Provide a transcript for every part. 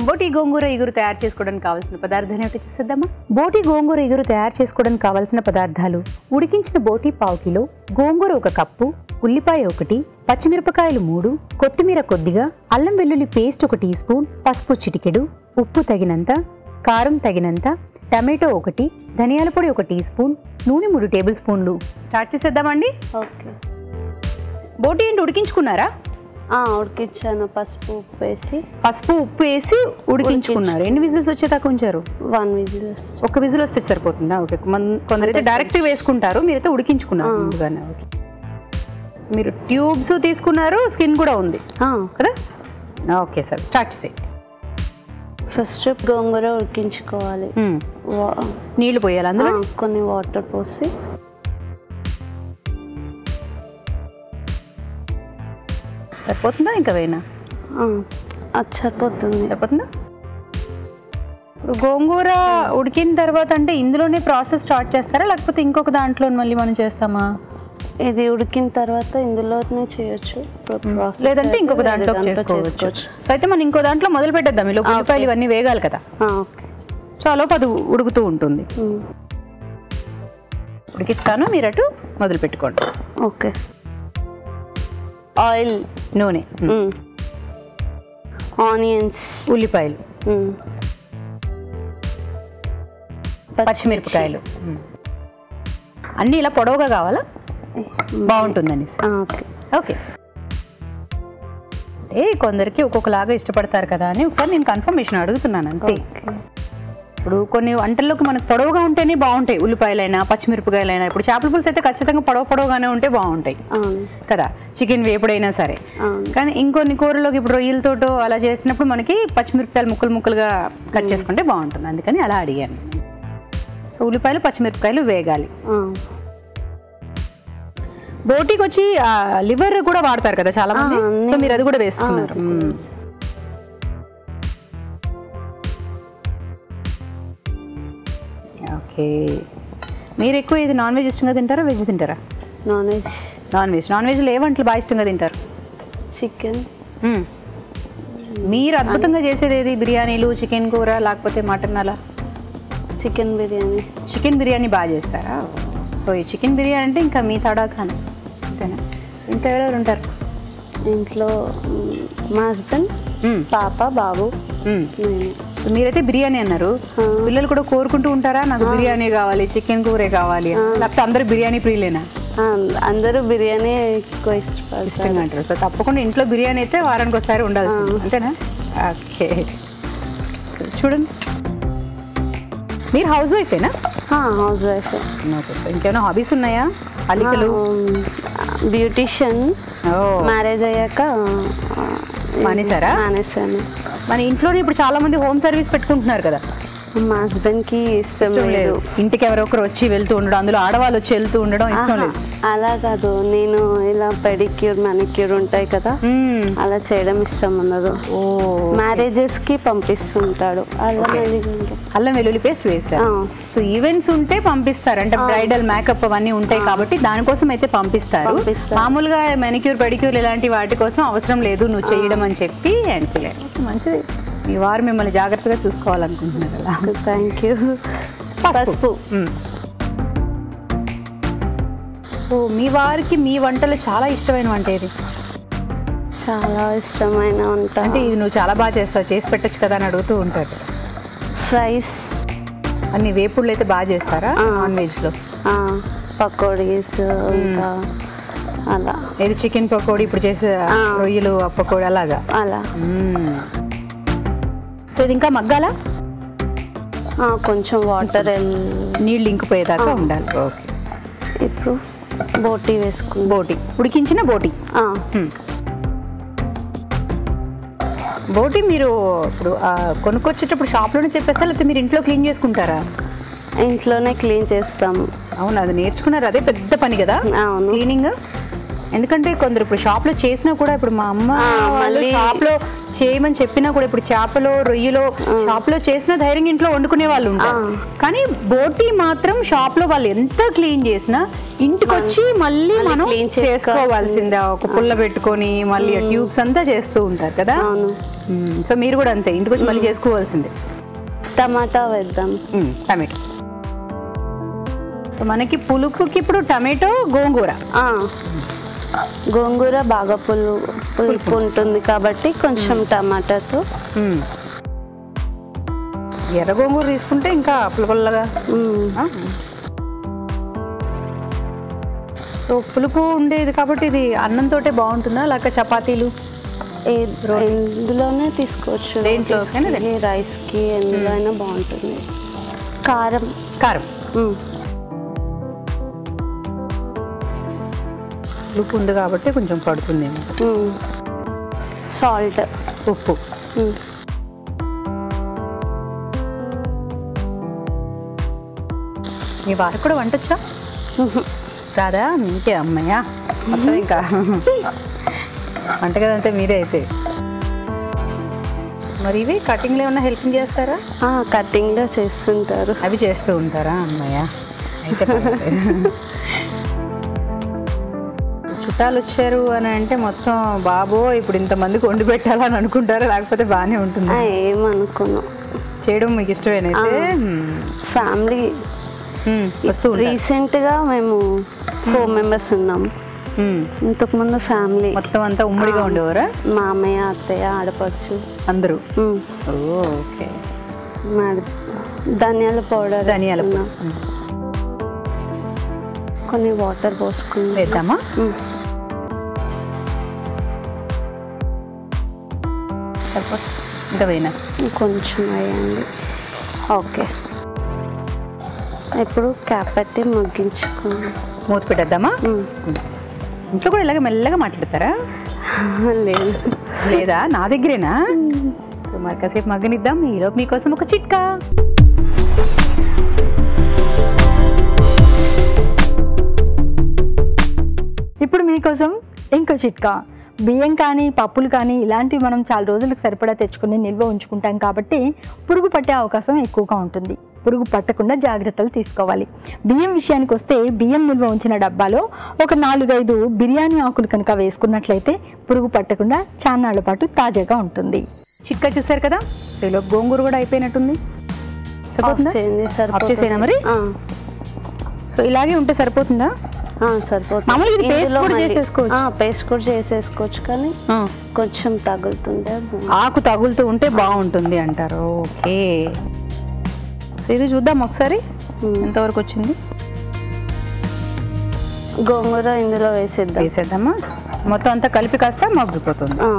బోటి గోంగూర ఇగురు తయారు చేసుకోవడానికి కావాల్సిన పదార్థాలు ఏమిటో చూసేద్దామా బోటి గోంగూర ఇగురు తయారు చేసుకోవడానికి కావాల్సిన పదార్థాలు ఉడికించిన బోటి పావు కిలో గోంగూర ఒక కప్పు ఉల్లిపాయ ఒకటి పచ్చిమిరపకాయలు మూడు కొత్తిమీర కొద్దిగా అల్లం వెల్లుల్లి పేస్ట్ ఒక టీ స్పూన్ పసుపు చిటికెడు ఉప్పు తగినంత కారం తగినంత టమాటో ఒకటి ధనియాల పొడి ఒక టీ స్పూన్ నూనె మూడు టేబుల్ స్పూన్లు స్టార్ట్ చేసేద్దామండి ఓకే బోటి ఏంటి ఉడికించుకున్నారా ఆ, ఉడికించాను పసుపు ఉప్పు వేసి పసుపు ఉప్పు వేసి ఉడికించుకున్నారు ఎన్ని విజిల్స్ వచ్చేదాకా ఉంచారు వన్ విజిల్ వస్తుంది ఒక విజిల్ వస్తే సరిపోతుందా ఓకే మన- కొందరైతే డైరెక్ట్ వేసుకుంటారు మీరైతే ఉడికించుకున్నారు ముందుగానే ఓకే సో మీరు ట్యూబ్స్ తీసుకున్నారు స్కిన్ కూడా ఉంది కదా ఓకే సార్ స్టార్ట్ చేసేయండి ఫస్ట్ గోంగూర ఉడికించుకోవాలి మ్మ్. వా- నీళ్లు పోయాలి అందులో ఆ, కొన్ని వాటర్ పోసి సరిపోతుందా ఇంకా వేయనా ఆ, అది సరిపోతుంది సరిపోతుందా ఇప్పుడు గోంగూర ఉడికిన తర్వాత అంటే ఇందులోనే ప్రాసెస్ స్టార్ట్ చేస్తారా లేకపోతే ఇంకొక దాంట్లో మళ్ళీ మనం చేస్తామా ఇది ఉడికిన తర్వాత ఇందులోనే చేయొచ్చు Process లేదంటే ఇంకొక అయితే దాంట్లో వేరే దాంట్లో చేసుకోవచ్చు సో అయితే మనం ఇంకో దాంట్లో మొదలు పెట్టేద్దాం ఈ లోపు ఉల్లిపాయలు ఇవన్నీ వేగాలి కదా ఆ, ఓకే సో ఆ లోపు అది ఉడుకుతూ ఉంటుంది మ్మ్. ఉడికిస్తాను మీరు అటు మొదలు పెట్టుకోండి ఓకే ఆయిల్ నూనె ఆనియన్స్ ఉల్లిపాయలు పచ్చిమిరపకాయలు అన్నీ ఇలా పొడవుగా కావాలా బాగుంటుందని ఓకే ఓకే అంటే కొందరికి ఒక్కొక్కలాగా ఇష్టపడతారు కదా అని ఒకసారి నేను కన్ఫర్మేషన్ అడుగుతున్నాను అంతే ఇప్పుడు కొన్ని వంటల్లోకి మనకు పొడవుగా ఉంటేనే బాగుంటాయి ఉల్లిపాయలైనా పచ్చిమిరపకాయలైనా ఇప్పుడు చేపల పులుసు అయితే ఖచ్చితంగా పొడవు పొడవుగానే ఉంటే బాగుంటాయి అవును కదా చికెన్ వేపుడైనా సరే అవును కానీ ఇంకొన్ని కూరలోకి ఇప్పుడు రొయ్యలతోటో అలా చేసినప్పుడు మనకి పచ్చిమిరపకాయలు ముక్కలు ముక్కలుగా కట్ చేసుకుంటే బాగుంటుంది అందుకని అలా అడిగాను సో ఉల్లిపాయలు పచ్చిమిరపకాయలు వేగాలి ఆ, బోటికి వచ్చి లివర్ కూడా వాడతారు కదా చాలా మంది ఆ, సో మీరు అది కూడా వేసుకున్నారు మ్మ్. ఓకే మీరు ఎక్కువ ఇది నాన్ వెజ్ ఇష్టంగా తింటారా వెజ్ తింటారా non veg non veg non వెజ్లో ఏ వంటలు బాగా ఇష్టంగా తింటారు చికెన్ మ్మ్. మీరు అద్భుతంగా చేసేది ఏది బిర్యానీలు చికెన్ కూర లేకపోతే మటన్ అలా చికెన్ బిర్యానీ చికెన్ బిర్యానీ బాగా చేస్తారా సో ఈ చికెన్ బిర్యానీ అంటే ఇంకా మీ తడా ఖాన్ అంతేనా ఇంకా ఎవరెవరు ఉంటారు ఇంట్లో మ్, మా హస్బెండ్ మ్మ్. పాప బాబు మ్మ్. నేను మీరైతే బిర్యానీ అన్నారు ఆ. పిల్లలు కూడా కోరుకుంటూ ఉంటారా నాకు బిర్యానీ కావాలి చికెన్ కూరే కావాలి అని. లేకపోతే అందరూ బిర్యానీ ప్రియులేనా ఆ, అందరూ బిర్యానీ ఎక్కువ ఇష్టపడతారు ఇష్టంగా అంటారు సో తప్పకుండా ఇంట్లో బిర్యానీ అయితే వారానికి ఒకసారి ఉండాల్సింది అంతేనా ఓకే చూడండి మీరు హౌస్ వైఫేనా హౌస్ వైఫ్ ఇంకేమైనా హాబీస్ ఉన్నాయా అలికలు బ్యూటిషియన్ ఓ మ్యారేజ్ అయ్యాక ఆ, మానేశారా మానేశాను మన ఇంట్లోనే ఇప్పుడు చాలా మంది హోమ్ సర్వీస్ పెట్టుకుంటున్నారు కదా మా హస్బెండ్కి ఇష్టం ఇష్టం లేదు లేదు ఇంటికి ఎవరో ఒకరు వచ్చి వెళ్తూ ఉండడం అందులో ఆడవాళ్ళు వచ్చి వెళ్తూ ఉండడం ఇష్టం ఆహా, లేదు అలా కాదు నేను ఇలా పెడిక్యూర్ మానిక్యూర్ ఉంటాయి కదా మ్మ్. అలా చేయడం ఇష్టం ఉండదు ఓ మ్యారేజెస్ కి పంపిస్తుంటాడు అలా అల్లం వెల్లుల్లి పేస్ట్ వేశారు సో ఈవెంట్స్ ఉంటే పంపిస్తారు అంటే బ్రైడల్ మేకప్ అవన్నీ ఉంటాయి కాబట్టి దానికోసం అయితే పంపిస్తారు పంపిస్తారు. మామూలుగా మెనిక్యూర్ పెడిక్యూర్ ఇలాంటి వాటి కోసం అవసరం లేదు నువ్వు చేయడం అని చెప్పి అనిపించారు మంచిది మీ వారు మిమ్మల్ని జాగ్రత్తగా చూసుకోవాలనుకుంటున్నారు కదా థ్యాంక్ యూ పసుపు మ్మ్. సో మీ వారికి మీ వంటలు చాలా ఇష్టమైన వంట ఏది చాలా ఇష్టమైన వంట అంటే ఇది నువ్వు చాలా బాగా చేస్తావు చేసి పెట్టచ్చు కదా అని అడుగుతూ ఉంటారు ఫ్రైస్ అన్ని వేపుళ్ళు అయితే బాగా చేస్తారా ఆ. నాన్ వెజ్లో పకోడీస్ ఇంకా అలా ఏది చికెన్ పకోడీ ఇప్పుడు చేసే ఆ. రొయ్యలు ఆ పకోడీ అలాగా అలా మ్మ్. సో ఇది ఇంకా మగ్గాలా ఆ, కొంచెం వాటర్ నీళ్ళు ఇంకిపోయేదాకా ఆ. ఉండాలి ఓకే ఇప్పుడు బోటీ వేసుకుందాం బోటి ఉడికించిన బోటి ఆ, మ్మ్. బోటి మీరు ఇప్పుడు ఆ, కొనుక్కొచ్చేటప్పుడు షాప్లోనే చెప్పేస్తా లేకపోతే మీరు ఇంట్లో క్లీన్ చేసుకుంటారా ఇంట్లోనే క్లీన్ చేస్తాము అవును అది నేర్చుకున్నారు అదే పెద్ద పని కదా అవును క్లీనింగ్ ఎందుకంటే కొందరు ఇప్పుడు షాప్ లో చేసినా కూడా ఇప్పుడు మా అమ్మ ఆ, వాళ్ళు మళ్ళీ- షాప్ లో చేయమని చెప్పినా కూడా ఇప్పుడు చేపలో రొయ్యలో షాప్ లో చేసిన ధైర్యంగా ఇంట్లో వండుకునే వాళ్ళు ఉంటారు ఆ. కానీ బోటి మాత్రం షాప్ లో వాళ్ళు ఎంత క్లీన్ చేసినా ఇంటికి వచ్చి మళ్ళీ మళ్ళీ మనం clean చేసుకోవాల్సిందే ఒక పుల్ల పెట్టుకొని మళ్ళీ ట్యూబ్స్ అంతా చేస్తూ ఉంటారు కదా అవును మ్మ్. సో మీరు కూడా అంతే ఇంటికి వచ్చి మళ్ళీ చేసుకోవాల్సిందే టమాటా వేద్దాం మ్మ్. టమాటో సో మనకి పులుపుకి ఇప్పుడు టమాటో గోంగూర ఆ, గోంగూర బాగా పులు పులుపు ఉంటుంది కాబట్టి కొంచెం టమాటాతో మ్మ్. ఎర్ర గోంగూర తీసుకుంటే ఇంకా పుల్లపుల్లగా మ్మ్. ఆ. సో పులుపు ఉండేది కాబట్టి ఇది అన్నంతోటే బాగుంటుందా లేక చపాతీలు ఏ- ఎందులోనే తీసుకోవచ్చు దేంట్లోకైనా రోటీస్కి, రైస్కి ఎందులో అయినా బాగుంటుంది కారం కారం మ్మ్. పులుపు ఉంది కాబట్టి కొంచెం పడుతుంది మ్మ్. సాల్ట్ ఉప్పు మ్మ్. మీ వారికి కూడా వంటొచ్చా మ్మ్. రాదా మీకే అమ్మయ్యా మొత్తం ఇంకా వంటగది మీరే అయితే మరి ఇవి కటింగ్లో ఏమన్నా హెల్పింగ్ చేస్తారా ఆ, కటింగ్లో చేస్తుంటారు అవి చేస్తూ ఉంటారా అమ్మయ్య అయితే పర్వాలేదు. చుట్టాలు వచ్చారు అని అంటే మొత్తం బాబో ఇప్పుడు ఇంతమందికి వండి పెట్టాలని అనుకుంటారా లేకపోతే బాగానే ఉంటుంది ఆ, ఏమనుకోను చేయడం మీకు ఇష్టమేనైతే ఫ్యామిలీ మ్మ్. వస్తూ ఉంటారు రీసెంట్గా మేము ఫోర్ మెంబర్స్ ఉన్నాం మ్మ్. ఇంతకుముందు ఫ్యామిలీ మొత్తం అంతా ఉమ్మడిగా ఉండేవారా మామయ్య అత్తయ్య ఆడపడుచు అందరూ మ్మ్. ఓ, ఓకే మాది ధనియాల పౌడర్ ధనియాల పొడి. వేసుకున్నాం. మ్మ్. కొన్ని వాటర్ పోసుకుందాం వేద్దామా మ్మ్. సరిపోతుంది ఇంకా వేయనా కొంచెం వేయండి ఓకే ఇప్పుడు క్యాప్ పెట్టి మగ్గించుకోండి మూత పెట్టేద్దామా మ్మ్. ఇంట్లో కూడా ఇలాగ మెల్లగా మాట్లాడతారా లేదు లేదా నా దగ్గరేనా సో మరి కాసేపు మగ్గనిద్దాం ఈలో మీకోసం ఒక చిట్కా ఇప్పుడు మీకోసం ఇంకో చిట్కా బియ్యం కానీ పప్పులు కానీ ఇలాంటివి మనం చాలా రోజులకు సరిపడా తెచ్చుకుని నిల్వ ఉంచుకుంటాం కాబట్టి పురుగు పట్టే అవకాశం ఎక్కువగా ఉంటుంది పురుగు పట్టకుండా జాగ్రత్తలు తీసుకోవాలి బియ్యం విషయానికి వస్తే బియ్యం నిల్వ ఉంచిన డబ్బాలో ఒక నాలుగైదు బిర్యానీ ఆకులు కనుక వేసుకున్నట్లయితే పురుగు పట్టకుండా చాన్నాళ్ళ పాటు తాజాగా ఉంటుంది చిట్కా చూసారు కదా సో ఈలో గోంగూర కూడా అయిపోయినట్టుంది ఆఫ్ సరిపోతుందా చేయండి ఆఫ్ చేసేనా మరి? ఆ, సో ఇలాగే ఉంటే సరిపోతుందా ఆ, సరిపోతుంది మామూలుగా ఇది paste ఇందులో కూడా మళ్ళీ- చేసేసుకోవచ్చు. ఆ, పేస్ట్ కూడా చేసేసుకోవచ్చు కానీ ఆ, కొంచెం తగులుతుంటే బాగుంటుంది. ఆకు తగులుతూ ఉంటే బాగుంటుంది అంటారు ఓకే సో ఇది చూద్దాం ఒకసారి మ్మ్. ఎంతవరకు వచ్చింది గోంగూర ఇందులో వేసేద్దాం వేసేద్దామా మొత్తం అంతా కలిపి కాస్త మగ్గిపోతుంది ఆ.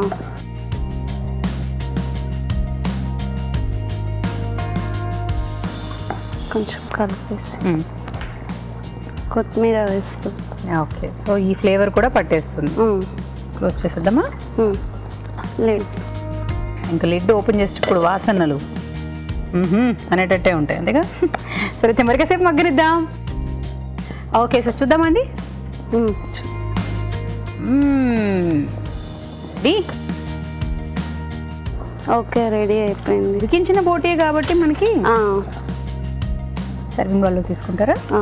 కొంచెం కలిపేసి మ్మ్. కొత్తిమీర వేస్తాం ఓకే సో ఈ ఫ్లేవర్ కూడా పట్టేస్తుంది ఉమ్, క్లోజ్ చేసేద్దామా ఉమ్. లేదు ఇంకా లిడ్ ఓపెన్ చేసేటప్పుడు వాసనలు మ్మ్హ్మ్ అనేటట్టే ఉంటాయి అంతేగా సరే తెమ్మరికసేపు మగ్గనిద్దాం ఓకే సార్ చూద్దామండి ఉమ్. మ్మ్. రెడీ ఓకే రెడీ అయిపోయింది ఉడికించిన బోటీ కాబట్టి మనకి ఆ, సర్వింగ్ వాళ్ళు తీసుకుంటారా ఆ.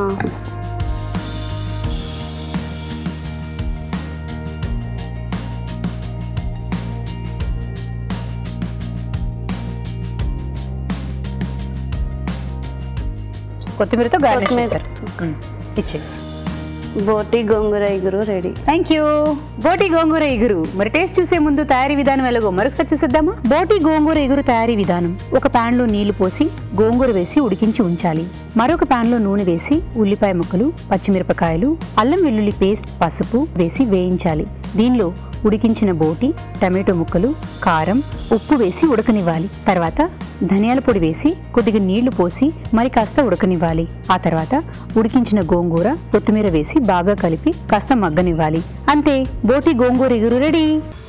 కొత్తిమీరతో గార్నిష్ కొత్తిమీర. చేశారు ఇచ్చే బోటి గోంగూర ఇగురు రెడీ థ్యాంక్ యూ బోటి గోంగూర ఎగురు మరి టేస్ట్ చూసే ముందు తయారీ విధానం ఎలాగో మరొకసారి చూసేద్దామా బోటి గోంగూర ఎగురు తయారీ విధానం ఒక పాన్ లో నీళ్లు పోసి గోంగూర వేసి ఉడికించి ఉంచాలి మరొక పాన్ లో నూనె వేసి ఉల్లిపాయ ముక్కలు పచ్చిమిరపకాయలు అల్లం వెల్లుల్లి పేస్ట్ పసుపు వేసి వేయించాలి దీనిలో ఉడికించిన బోటి టమాటో ముక్కలు కారం ఉప్పు వేసి ఉడకనివ్వాలి తర్వాత ధనియాల పొడి వేసి కొద్దిగా నీళ్లు పోసి మరి కాస్త ఉడకనివ్వాలి ఆ తర్వాత ఉడికించిన గోంగూర కొత్తిమీర వేసి బాగా కలిపి కాస్త మగ్గనివ్వాలి అంతే బోటి గోంగూర ఎగురు రెడీ